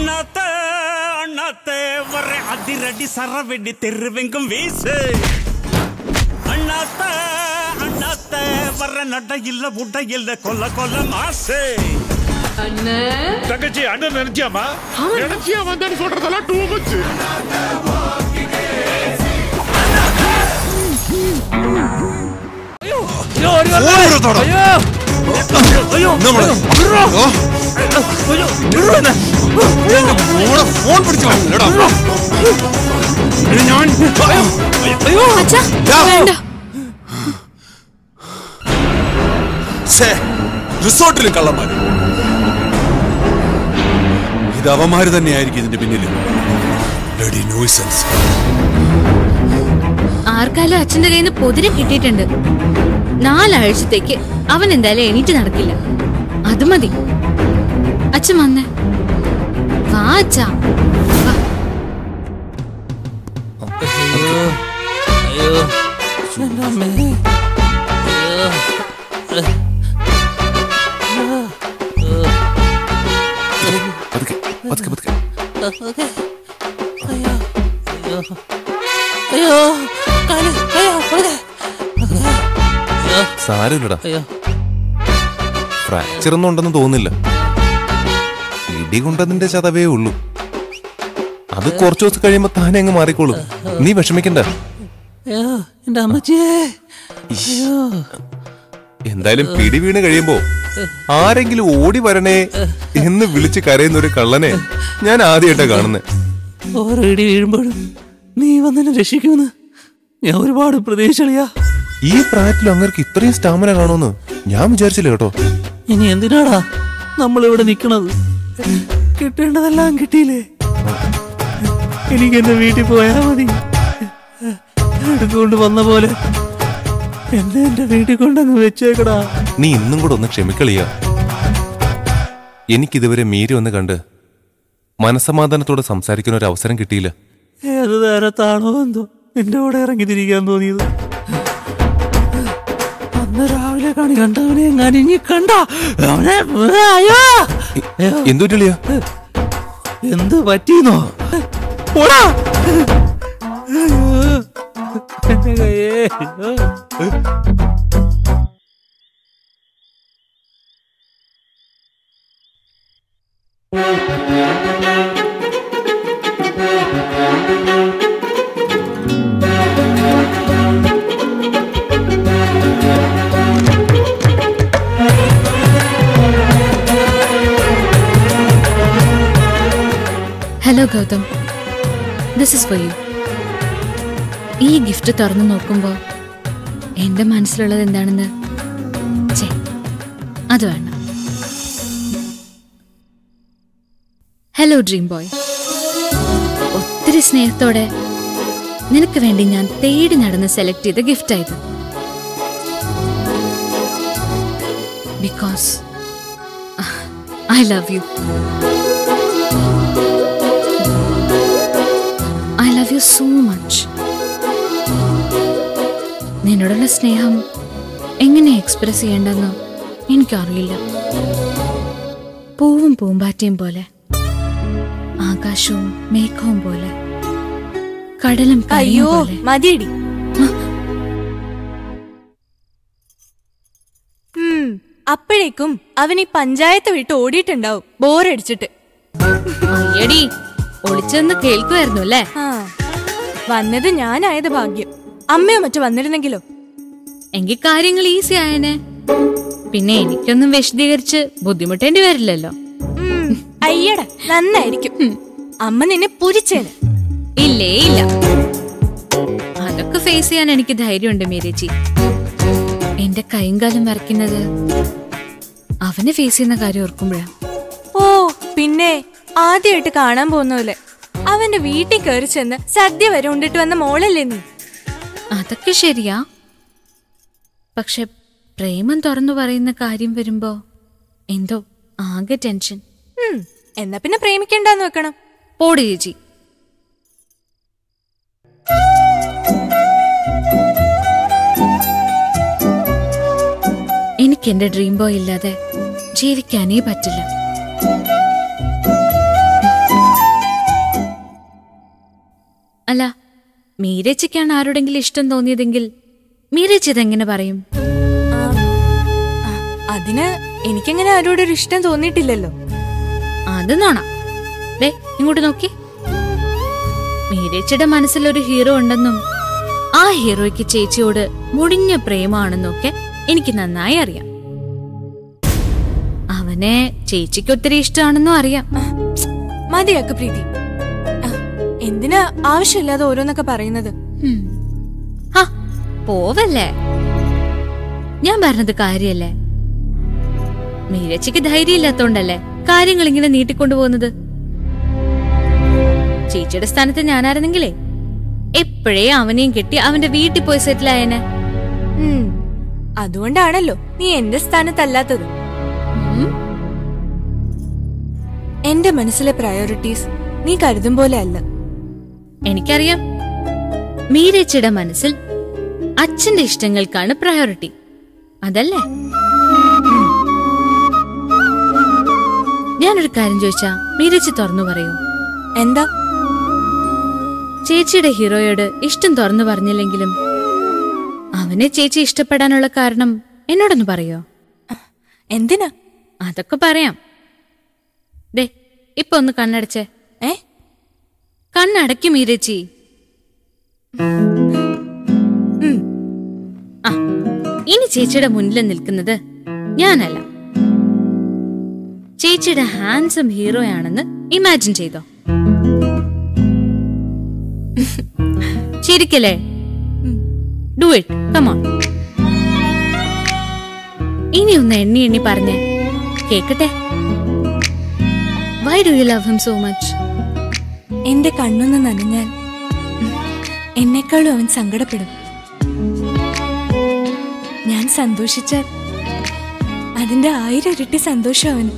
அண்ணாத்த அண்ணாத்த வர அதிரடி சரவெடி தெருவெங்கும் வீசு அண்ணாத்த அண்ணாத்த வர நட இல்ல உட இல்ல கொல்ல கொல்ல மாசு தங்கச்சி அண்ணன் நினைச்சியாமா நினைச்சியா வந்தேன்னு சொல்றதெல்லாம் டூ மச் ഫോൺ പിടിച്ചു അച്ഛാ വേണ്ട റിസോർട്ടിലും കള്ളന്മാര് ഇത് അവന്മാര് തന്നെയായിരിക്കും ഇതിന്റെ പിന്നിൽ Bloody nuisance. ആർക്കാലും അച്ഛന്റെ കയ്യിൽ നിന്ന് പൊതിരെ കിട്ടിയിട്ടുണ്ട് നാലാഴ്ചത്തേക്ക് അവൻ എന്തായാലും എണീറ്റ് നടക്കില്ല അത് മതി അച്ഛൻ വന്നേ വാ അച്ഛാ വാ. പതുക്കെ, പതുക്കെ, പതുക്കെ. സാരമില്ലടാ ഫ്രാക്ചർ ഒന്നും ഉണ്ടെന്ന് തോന്നുന്നില്ല ഇടി കൊണ്ടതിന്റെ ചതവേ ഉള്ളൂ അത് കുറച്ചു ദിവസം കഴിയുമ്പോ താനെ അങ്ങ് മാറിക്കോളും നീ വിഷമിക്കണ്ട എന്റെ അമ്മച്ചിയേ എന്തായാലും പിടി വീണ് കഴിയുമ്പോ ആരെങ്കിലും ഓടി വരണേ എന്ന് വിളിച്ച് കരയുന്ന ഒരു കള്ളനെ ഞാൻ ആദ്യമായിട്ടാ കാണുന്നത് ഓരോ ഇടി വീഴുമ്പോഴും നീ വന്നെന്നെ രക്ഷിക്കുമെന്ന് ഞാൻ ഒരുപാട് പ്രതീക്ഷളിയാ ഈ പ്രായത്തിൽ അങ്ങർക്ക് ഇത്രയും സ്റ്റാമിന കാണുമെന്ന് ഞാൻ വിചാരിച്ചില്ല കേട്ടോ ഇനി എന്തിനാടാ നമ്മൾ ഇവിടെ നിക്കണത് കിട്ടേണ്ടതെല്ലാം കിട്ടിയില്ലേ എനിക്ക് എന്റെ വീട്ടിൽ പോയാ മതി എടുത്തുകൊണ്ട് വന്ന പോലെ എന്നെ എന്റെ വീട്ടിൽ കൊണ്ടങ്ങ് വെച്ചേക്കടാ നീ ഇന്നും കൂടെ ഒന്ന് ക്ഷമിക്കളിയ എനിക്കിതുവരെ മീരി ഒന്ന് കണ്ട് മനസമാധാനത്തോടെ സംസാരിക്കുന്ന ഒരു അവസരം കിട്ടിയില്ല ഏത് നേരത്താണോ എന്തോ നിന്റെ കൂടെ ഇറങ്ങി തിരിക്കാൻ തോന്നിയത് അന്ന് രാവിലെ കണി കണ്ടവനെ എങ്ങാനും ഇനി കണ്ട അവനെ അയ്യോ അയ്യോ, എന്തുപറ്റിളിയ എന്ത് പറ്റീന്നോ പോടാ അയ്യോ, എന്റെ കയ്യേ അയ്യോ. Hello Gautam this is for you ഈ ഗിഫ്റ്റ് തുറന്നു നോക്കുമ്പോൾ എന്റെ മനസ്സിലുള്ളത് എന്താണെന്ന് ചേ അത് വേണ്ട ഹലോ ഡ്രീം ബോയ് ഒത്തിരി സ്നേഹത്തോടെ നിനക്ക് വേണ്ടി ഞാൻ തേടി നടന്ന് സെലക്ട് ചെയ്ത ഗിഫ്റ്റ് ആയത് because I love you I love you so much നിന്നോടുള്ള സ്നേഹം എങ്ങനെ എക്സ്പ്രസ് ചെയ്യേണ്ടെന്ന് എനിക്കറിയില്ല പൂവും പൂമ്പാറ്റയും പോലെ ആകാശവും മേഘവും പോലെ കടലും കരയും അയ്യോ പോലെ മതിയടി ഉം, അപ്പോഴേക്കും അവൻ ഈ പഞ്ചായത്ത് വിട്ട് ഓടിയിട്ടുണ്ടാവും ബോറടിച്ചിട്ട് അയ്യടി ഒളിച്ചെന്ന് കേൾക്കുമായിരുന്നു അല്ലേ ആ വന്നത് ഞാനായത് ഭാഗ്യം അമ്മയോ മറ്റോ വന്നിരുന്നെങ്കിലോ എങ്കിൽ കാര്യങ്ങൾ ഈസി ആയനെ പിന്നെ എനിക്കൊന്നും വിശദീകരിച്ച് ബുദ്ധിമുട്ടേണ്ടി വരില്ലല്ലോ ഉം, അയ്യടാ നന്നായിരിക്കും അമ്മ നിന്നെ പുരിച്ചേന് ഇല്ലേ ഇല്ല അതൊക്കെ ഫേസ് ചെയ്യാൻ എനിക്ക് ധൈര്യമുണ്ട് മീരജി എന്റെ കൈയും കാലും വരയ്ക്കുന്നത് അവനെ ഫേസ് ചെയ്യുന്ന കാര്യം ഓർക്കുമ്പോഴാ ഓ പിന്നെ ആദ്യമായിട്ട് കാണാൻ പോകുന്ന പോലെ അവന്റെ വീട്ടിൽ കയറി ചെന്ന് സദ്യ വരെ ഉണ്ടിട്ട് വന്ന മോളല്ലേ നീ അതൊക്കെ ശരിയാ പക്ഷെ പ്രേമം തുറന്നു പറയുന്ന കാര്യം വരുമ്പോ എന്തോ ആകെ ടെൻഷൻ ഉം, എന്നാ പിന്നെ പ്രേമിക്കണ്ടെന്ന് വെക്കണം പോടി ചേച്ചി എനിക്ക് എന്റെ ഡ്രീം ബോയ് ഇല്ലാതെ ജീവിക്കാനേ പറ്റില്ല അല്ല മീരച്ചയ്ക്കാണ് ആരോടെങ്കിലും ഇഷ്ടം തോന്നിയതെങ്കിൽ മീരച്ചി ഇതെങ്ങനെ പറയും അതിന് എനിക്കങ്ങനെ ആരോടൊരു ഇഷ്ടം തോന്നിയിട്ടില്ലല്ലോ അത് നോണ ദേ ഇങ്ങോട്ട് നോക്കി മീരച്ചയുടെ മനസ്സിൽ ഒരു ഹീറോ ഉണ്ടെന്നും ആ ഹീറോയ്ക്ക് ചേച്ചിയോട് മുടിഞ്ഞ പ്രേമാണെന്നൊക്കെ എനിക്ക് നന്നായി അറിയാം അവനെ ചേച്ചിക്ക് ഒത്തിരി ഇഷ്ടമാണെന്നും അറിയാം മതിയാക്ക് പ്രീതി ആ, എന്തിനാ ആവശ്യമില്ലാതെ ഓരോന്നൊക്കെ പറയുന്നത് ഉം. ഹാ, പോവല്ലേ ഞാൻ പറഞ്ഞത് കാര്യല്ലേ മീരച്ചിക്ക് ധൈര്യമില്ലാത്തോണ്ടല്ലേ കാര്യങ്ങൾ ഇങ്ങനെ നീട്ടിക്കൊണ്ടുപോകുന്നത് ചേച്ചിയുടെ സ്ഥാനത്ത് ഞാനായിരുന്നെങ്കിലേ എപ്പോഴേ അവനെയും കെട്ടി അവന്റെ വീട്ടിൽ പോയി സെറ്റിൽ ആയനെ ഉം. അതുകൊണ്ടാണല്ലോ നീ എന്റെ സ്ഥാനത്തല്ലാത്തത് ഉം. എന്റെ മനസ്സിലെ പ്രയോറിറ്റീസ് നീ കരുതും പോലെ അല്ല എനിക്കറിയാം മീരച്ചിയുടെ മനസ്സിൽ അച്ഛന്റെ ഇഷ്ടങ്ങൾക്കാണ് പ്രയോറിറ്റി അതല്ലേ ഉം. ഞാനൊരു കാര്യം ചോദിച്ചാ മീരച്ചി തുറന്നു പറയൂ എന്താ ചേച്ചിയുടെ ഹീറോയോട് ഇഷ്ടം തുറന്നു പറഞ്ഞില്ലെങ്കിലും അവനെ ചേച്ചി ഇഷ്ടപ്പെടാനുള്ള കാരണം എന്നോടൊന്ന് പറയോ എന്തിനാ അതൊക്കെ പറയാം ദേ ഇപ്പൊ ഒന്ന് കണ്ണടച്ചേ ഏ കണ്ണടയ്ക്കും മീരച്ചി ഉം. ആ ഇനി ചേച്ചിയുടെ മുന്നിൽ നിൽക്കുന്നത് ഞാനല്ല ചേച്ചിയുടെ ഹാൻസം ഹീറോയാണെന്ന് ഇമാജിൻ ചെയ്തോ ചിരിക്കല്ലേ ഡു ഇറ്റ് കമോൺ ഇനി ഒന്ന് എണ്ണി എണ്ണി പറഞ്ഞേ കേക്കട്ടെ why do you love him so much എന്റെ കണ്ണൊന്ന് നനഞ്ഞാൽ ഉം, എന്നെക്കാളും അവൻ സങ്കടപ്പെടും ഞാൻ സന്തോഷിച്ചാൽ അതിന്റെ ആയിരം ഇരട്ടി സന്തോഷം അവന്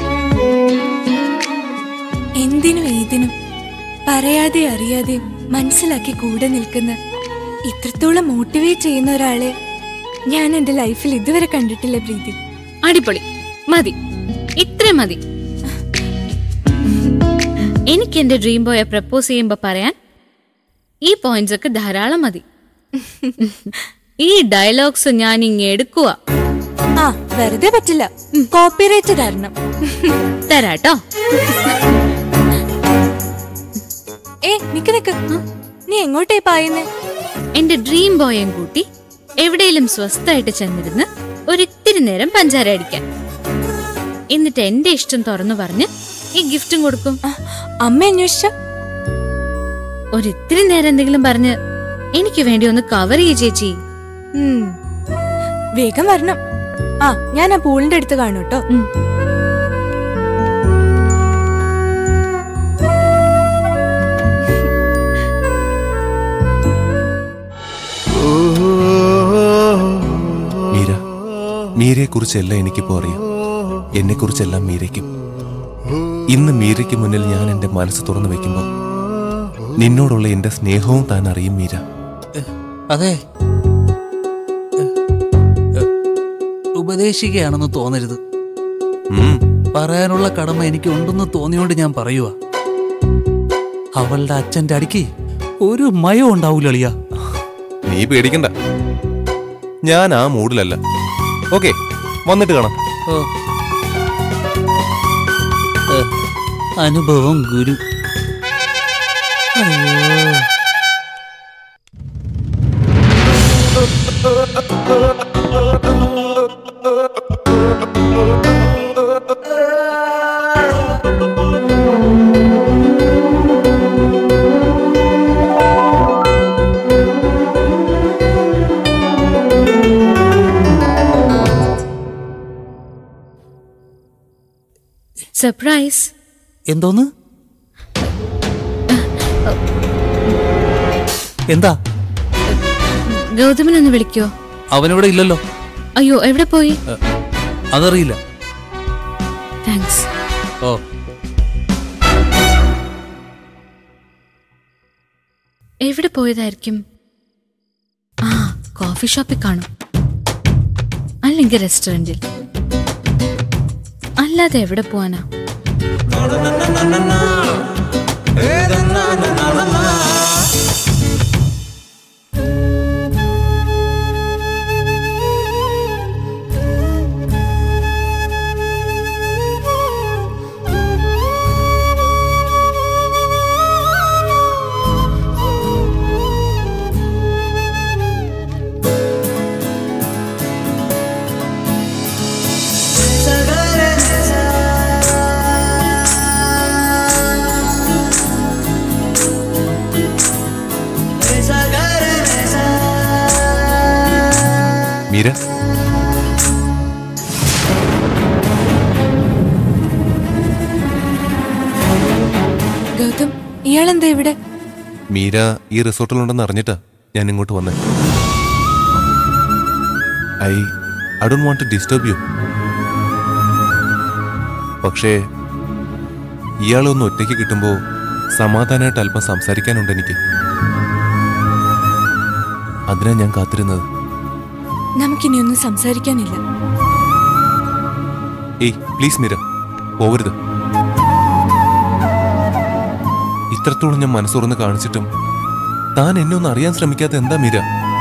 എന്തിനും ഏതിനും പറയാതെ അറിയാതെയും മനസ്സിലാക്കി കൂടെ നിൽക്കുന്ന ഇത്രത്തോളം മോട്ടിവേറ്റ് ചെയ്യുന്ന ഒരാളെ ഞാൻ എന്റെ ലൈഫിൽ ഇതുവരെ കണ്ടിട്ടില്ല പ്രീതി അടിപൊളി മതി ഇത്ര മതി എനിക്ക് എന്റെ ഡ്രീം ബോയെ പ്രപ്പോസ് ചെയ്യുമ്പോ പറയാൻ ഈ പോയിന്റ്സ് ഒക്കെ ധാരാളം മതി ഈ ഡയലോഗ്സ് ഞാൻ ഇങ്ങ് എടുക്കുക ആ വെറുതെ പറ്റില്ല കോപ്പിറൈറ്റ് തരണം തരാട്ടോ ഏ നിക്ക് നിക്ക് നീ എങ്ങോട്ടേ പായുന്നേ എന്റെ ഡ്രീം ബോയും കൂട്ടി എവിടെയെങ്കിലും സ്വസ്ഥായിട്ട് ചെന്നിരുന്ന് ഒരിത്തിരി നേരം പഞ്ചാര അടിക്കാൻ എന്നിട്ട് എന്റെ ഇഷ്ടം തുറന്നു പറഞ്ഞ് ഈ ഗിഫ്റ്റും കൊടുക്കും ആ, അമ്മ അന്വേഷിച്ച ഒരിത്തിരി നേരം എന്തെങ്കിലും പറഞ്ഞ് എനിക്ക് വേണ്ടി ഒന്ന് കവർ ചെയ്യ ചേച്ചി വേഗം വരണം ആ ഞാൻ ആ പൂളിന്റെ അടുത്ത് കാണും കേട്ടോ ഉം. മീര മീരയെ കുറിച്ചെല്ലാം എനിക്കിപ്പോ അറിയാം എന്നെ കുറിച്ചെല്ലാം മീരയ്ക്കും ഇന്ന് മീരയ്ക്ക് മുന്നിൽ ഞാൻ എന്റെ മനസ്സ് തുറന്നു വെക്കുമ്പോൾ നിന്നോടുള്ള എന്റെ സ്നേഹവും താൻ അറിയും മീര അതെ എ, എ, ഉപദേശിക്കുകയാണെന്ന് തോന്നരുത് ഉം, പറയാനുള്ള കടമ എനിക്ക് ഉണ്ടെന്ന് തോന്നിയോണ്ട് ഞാൻ പറയുക അവളുടെ അച്ഛന്റെ അടിക്ക് ഒരു മയം ഉണ്ടാവൂല അളിയ നീ പേടിക്കണ്ട ഞാൻ ആ മൂഡിലല്ല ഓക്കെ വന്നിട്ട് കാണാം ഓ എ, അനുഭവം ഗുരു അയ്യോ സർപ്രൈസ് എന്തോന്ന് എന്താ ഗൗതമനൊന്ന് വിളിക്കോ അവനിവിടെ ഇല്ലല്ലോ അയ്യോ എവിടെ പോയി എ, അതറിയില്ല താങ്ക്സ് ഓ എവിടെ പോയതായിരിക്കും ആ കോഫി ഷോപ്പിൽ കാണും അല്ലെങ്കിൽ റെസ്റ്റോറന്റിൽ അല്ലാതെ എവിടെ പോവാനാ ഗൗതം ഇയാളെന്താ ഇവിടെ മീര ഈ റിസോർട്ടിലുണ്ടെന്ന് അറിഞ്ഞിട്ടാ ഞാൻ ഇങ്ങോട്ട് വന്നേ I I don't want to disturb you പക്ഷേ ഇയാളെ ഒന്ന് ഒറ്റയ്ക്ക് കിട്ടുമ്പോൾ സമാധാനമായിട്ട് അല്പം സംസാരിക്കാനുണ്ട് എനിക്ക് അതിനാ ഞാൻ കാത്തിരുന്നത് നമുക്കിനി ഒന്നും സംസാരിക്കാനില്ല ഏയ് പ്ലീസ് മീര പോവരുത് ഇത്രത്തോളം ഞാൻ മനസ്സുറന്ന് കാണിച്ചിട്ടും താൻ എന്നെ ഒന്ന് അറിയാൻ ശ്രമിക്കാത്ത എന്താ മീര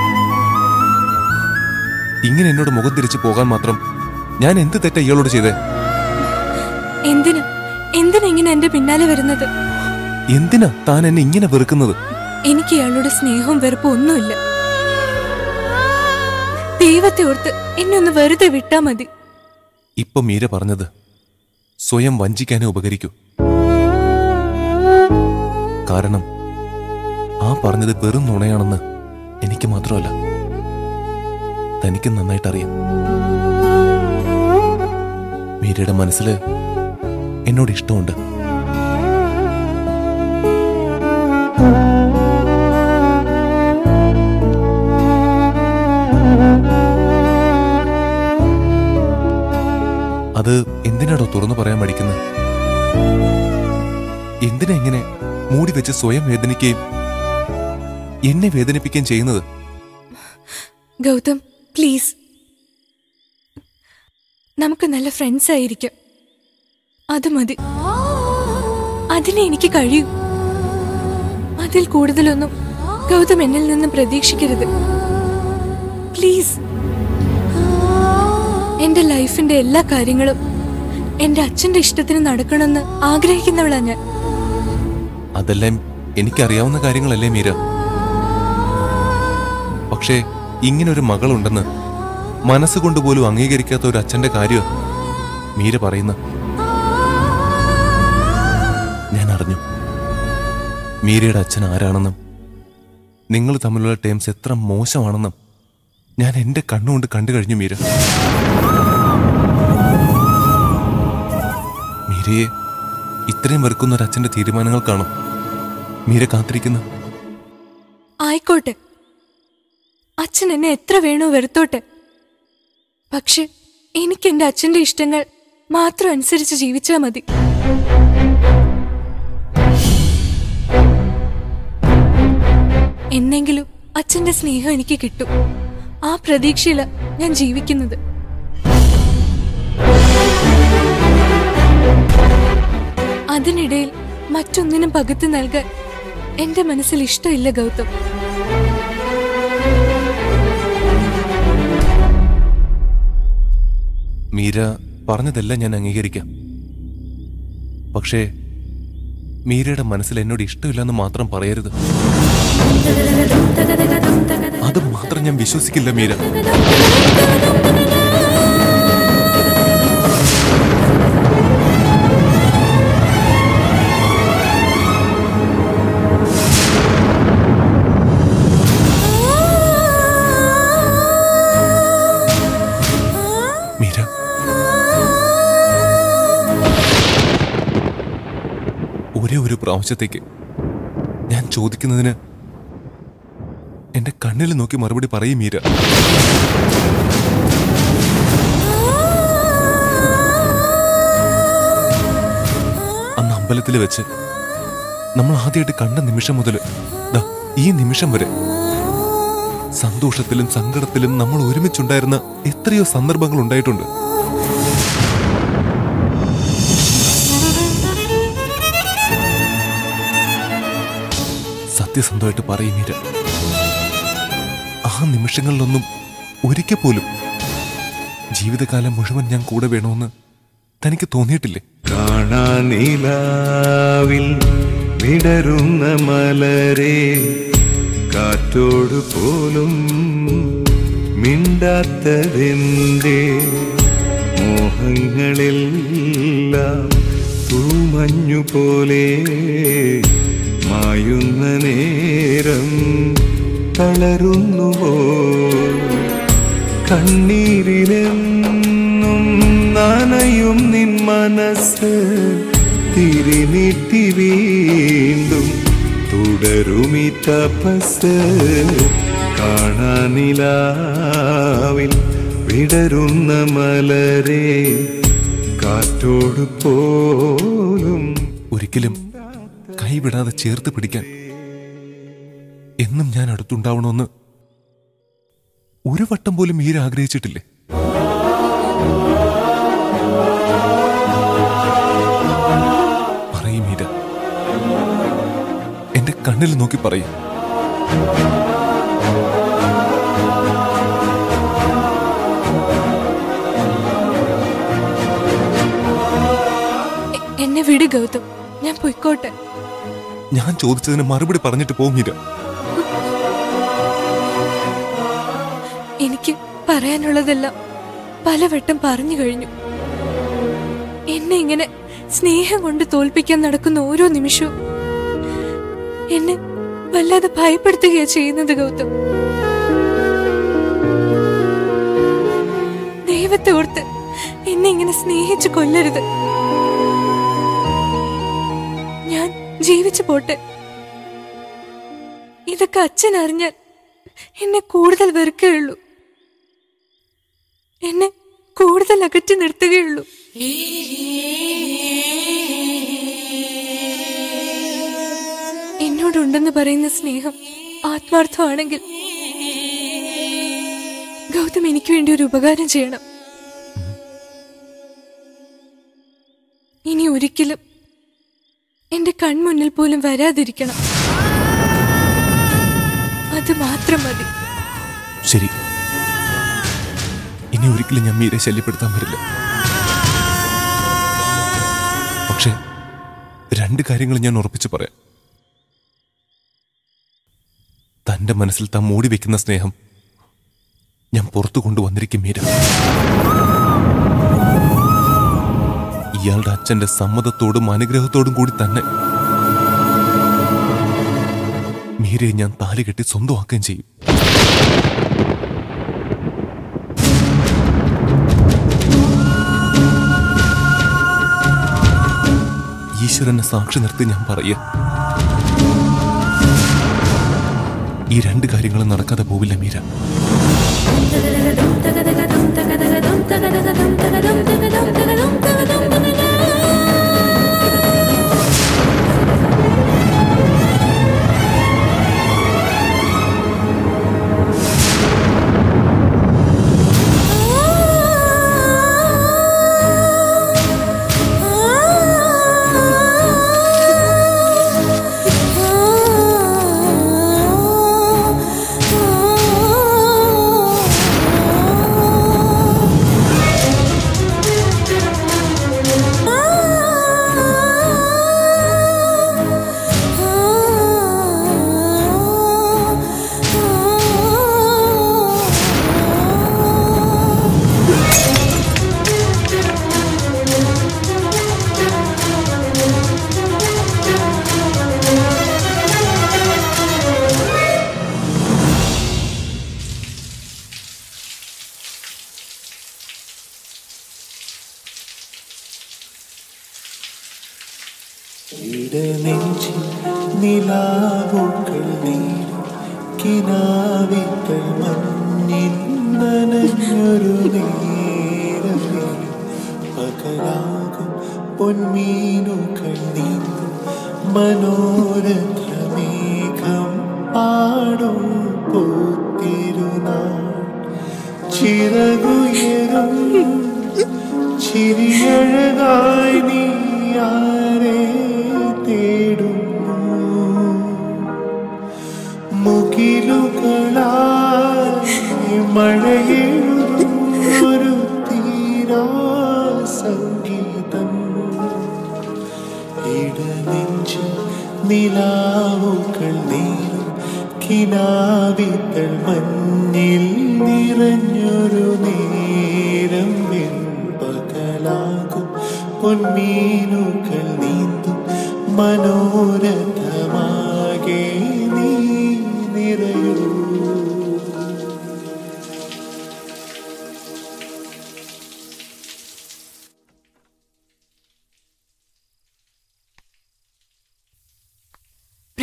ഇങ്ങനെ എന്നോട് മുഖം തിരിച്ചു പോകാൻ മാത്രം ഞാൻ എന്ത് തെറ്റാ ഇയാളോട് ചെയ്തേ എന്തിന് എന്തിനാ ഇങ്ങനെ എന്റെ പിന്നാലെ വരുന്നത് എന്തിനാ താൻ എന്നെ ഇങ്ങനെ വെറുക്കുന്നത് എനിക്ക് ഇയാളുടെ സ്നേഹവും വെറുപ്പും ഒന്നുമില്ല ദൈവത്തെ ഓർത്ത് എന്നെ ഒന്ന് വെറുതെ വിട്ടാ മതി ഇപ്പൊ മീര പറഞ്ഞത് സ്വയം വഞ്ചിക്കാനേ ഉപകരിക്കൂ കാരണം ആ പറഞ്ഞത് വെറും നുണയാണെന്ന് എനിക്ക് മാത്രമല്ല തനിക്ക് നന്നായിട്ട് അറിയാം മീരയുടെ മനസ്സിൽ എന്നോട് ഇഷ്ടമുണ്ട് അത് എന്തിനാടോ തുറന്നു പറയാൻ മടിക്കുന്നത് എന്തിനാ ഇങ്ങനെ മൂടി വെച്ച് സ്വയം വേദനിക്കുകയും എന്നെ വേദനിപ്പിക്കുകയും ചെയ്യുന്നത് ഗൗതം പ്ലീസ് നമുക്ക് നല്ല ഫ്രണ്ട്സ് ആയിരിക്കും അത് മതി അതിനെ എനിക്ക് കഴിയൂ അതിൽ കൂടുതലൊന്നും ഗൗതം എന്നിൽ നിന്നും പ്രതീക്ഷിക്കരുത് പ്ലീസ് എന്റെ ലൈഫിന്റെ എല്ലാ കാര്യങ്ങളും എന്റെ അച്ഛന്റെ ഇഷ്ടത്തിന് നടക്കണമെന്ന് ആഗ്രഹിക്കുന്നവളാ ഞാൻ അതെല്ലാം എനിക്കറിയാവുന്ന കാര്യങ്ങളല്ലേ മീര പക്ഷേ ഇങ്ങനൊരു മകളുണ്ടെന്ന് മനസ്സുകൊണ്ട് പോലും അംഗീകരിക്കാത്ത ഒരു അച്ഛന്റെ കാര്യം മീര പറയുന്ന ഞാൻ അറിഞ്ഞു മീരയുടെ അച്ഛൻ ആരാണെന്നും നിങ്ങൾ തമ്മിലുള്ള ടേംസ് എത്ര മോശമാണെന്നും ഞാൻ എന്റെ കണ്ണുകൊണ്ട് കണ്ടു കഴിഞ്ഞു മീര മീരയെ ഇത്രയും വെറുക്കുന്ന ഒരു അച്ഛന്റെ തീരുമാനങ്ങൾ കാണും മീര കാത്തിരിക്കുന്നു ആയിക്കോട്ടെ അച്ഛൻ എന്നെ എത്ര വേണോ വെറുത്തോട്ടെ പക്ഷെ എനിക്ക് എന്റെ അച്ഛന്റെ ഇഷ്ടങ്ങൾ മാത്രം അനുസരിച്ച് ജീവിച്ചാ മതി എന്നെങ്കിലും അച്ഛന്റെ സ്നേഹം എനിക്ക് കിട്ടും ആ പ്രതീക്ഷയില ഞാൻ ജീവിക്കുന്നത് അതിനിടയിൽ മറ്റൊന്നിനും പകുത്തു നൽകാൻ എന്റെ മനസ്സിൽ ഇഷ്ടമില്ല ഗൗതം മീര പറഞ്ഞതെല്ലാം ഞാൻ അംഗീകരിക്കാം പക്ഷേ മീരയുടെ മനസ്സിൽ എന്നോട് ഇഷ്ടമില്ലെന്ന് മാത്രം പറയരുത് അത് മാത്രം ഞാൻ വിശ്വസിക്കില്ല മീര മീര ഒരേ ഒരു പ്രാവശ്യത്തേക്ക് ഞാൻ ചോദിക്കുന്നതിന് എന്റെ കണ്ണിൽ നോക്കി മറുപടി പറയും മീര അന്ന് അമ്പലത്തിൽ വെച്ച് നമ്മൾ ആദ്യമായിട്ട് കണ്ട നിമിഷം മുതൽ ദാ ഈ നിമിഷം വരെ സന്തോഷത്തിലും സങ്കടത്തിലും നമ്മൾ ഒരുമിച്ചുണ്ടായിരുന്ന എത്രയോ സന്ദർഭങ്ങൾ ഉണ്ടായിട്ടുണ്ട് സത്യസന്ധമായിട്ട് പറയും മീര ആ നിമിഷങ്ങളിലൊന്നും ഒരിക്കൽ പോലും ജീവിതകാലം മുഴുവൻ ഞാൻ കൂടെ വേണമെന്ന് തനിക്ക് തോന്നിയിട്ടില്ലേ കാണാനിലാവിൽ വിടരുന്ന മലരെ കാറ്റോട് പോലും മിണ്ടാത്തതെന്തേ മോഹങ്ങളെല്ലാം തൂമഞ്ഞു പോലെ മായുന്ന നേരം തളരുന്നുവോ കണ്ണീരിലെന്നും നനയും നിൻ മനസ്സ് തിരിനിട്ടി വീണ്ടും തുടരുമി തപസ് കാണാനിലാവിൽ വിടരുന്ന മലരെ കാറ്റോട് പോലും ഒരിക്കലും കൈവിടാതെ ചേർത്ത് പിടിക്കാൻ എന്നും ഞാൻ അടുത്തുണ്ടാവണമെന്ന് ഒരു വട്ടം പോലും മീര ആഗ്രഹിച്ചിട്ടില്ലേ പറയും മീര എന്റെ കണ്ണിൽ നോക്കി പറയും എ- എന്നെ വിട് ഗൗതം ഞാൻ പൊയ്ക്കോട്ടെ ഞാൻ ചോദിച്ചതിന് മറുപടി പറഞ്ഞിട്ട് പോകും മീര എനിക്ക് പറയാനുള്ളതെല്ലാം പലവട്ടം പറഞ്ഞു കഴിഞ്ഞു എന്നെ ഇങ്ങനെ സ്നേഹം കൊണ്ട് തോൽപ്പിക്കാൻ നടക്കുന്ന ഓരോ നിമിഷവും എന്നെ വല്ലാതെ ഭയപ്പെടുത്തുകയാ ചെയ്യുന്നത് ഗൗതം ദൈവത്തെ ഓർത്ത് എന്നെ ഇങ്ങനെ സ്നേഹിച്ചു കൊല്ലരുത് ഞാൻ ജീവിച്ചു പോട്ടെ ഇതൊക്കെ അച്ഛൻ അറിഞ്ഞാൽ എന്നെ കൂടുതൽ വെറുക്കുകയുള്ളൂ എന്നെ കൂടുതൽ അകറ്റി നിർത്തുകയുള്ളൂ എന്നോടുണ്ടെന്ന് പറയുന്ന സ്നേഹം ആത്മാർത്ഥമാണെങ്കിൽ ഗൗതം എനിക്ക് വേണ്ടി ഒരു ഉപകാരം ചെയ്യണം ഇനി ഒരിക്കലും എന്റെ കൺമുന്നിൽ പോലും വരാതിരിക്കണം അത് മാത്രം മതി ശരി ഇനി ഒരിക്കലും ഞാൻ മീരെ ശല്യപ്പെടുത്താൻ വരില്ല പക്ഷേ രണ്ട് കാര്യങ്ങൾ ഞാൻ ഉറപ്പിച്ചു പറയാം തന്റെ മനസ്സിൽ താൻ മൂടി വെക്കുന്ന സ്നേഹം ഞാൻ പുറത്തു കൊണ്ടുവന്നിരിക്കും മീര ഇയാളുടെ അച്ഛന്റെ സമ്മതത്തോടും അനുഗ്രഹത്തോടും കൂടി തന്നെ മീരയെ ഞാൻ താലി കെട്ടി സ്വന്തമാക്കുകയും ചെയ്യും ഈശ്വരനെ സാക്ഷി നിർത്തി ഞാൻ പറയുക ഈ രണ്ട് കാര്യങ്ങളും നടക്കാതെ പോവില്ല മീര ഇടനെഞ്ചിൽ നിലാവുകൾ നീരും കിനാവികൾ മഞ്ഞിൽ നനഞ്ഞൊരു നേരമേ പകലാകും പൊന്മീനുകൾ നീന്തും മനോരഥമേഘം പാടും പൂത്തിരുനാൾ ചിറകുയരും ചിരിയഴകായി നീ ആരെ തേടുന്നു മുകിലുകളായി മഴയെഴുതും ഒരു തീരാ സംഗീതം ഇടനെഞ്ചിൽ നിലാവുകൾ നീരും കിനാവിത്തൾ മഞ്ഞിൽ നിറഞ്ഞൊരു നേരം പകലാകും പൊന്മീനുകൾ നീന്തും മനോരഥമാകെ നീ നിറയൂ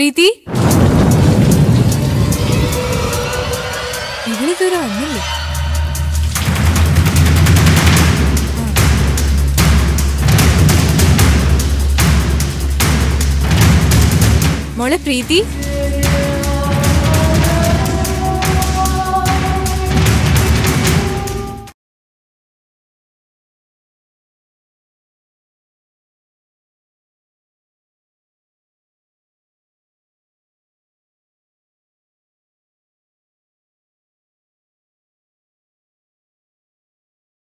പ്രീതി ഇവളിതുവരെ വന്നില്ലേ മോളെ പ്രീതി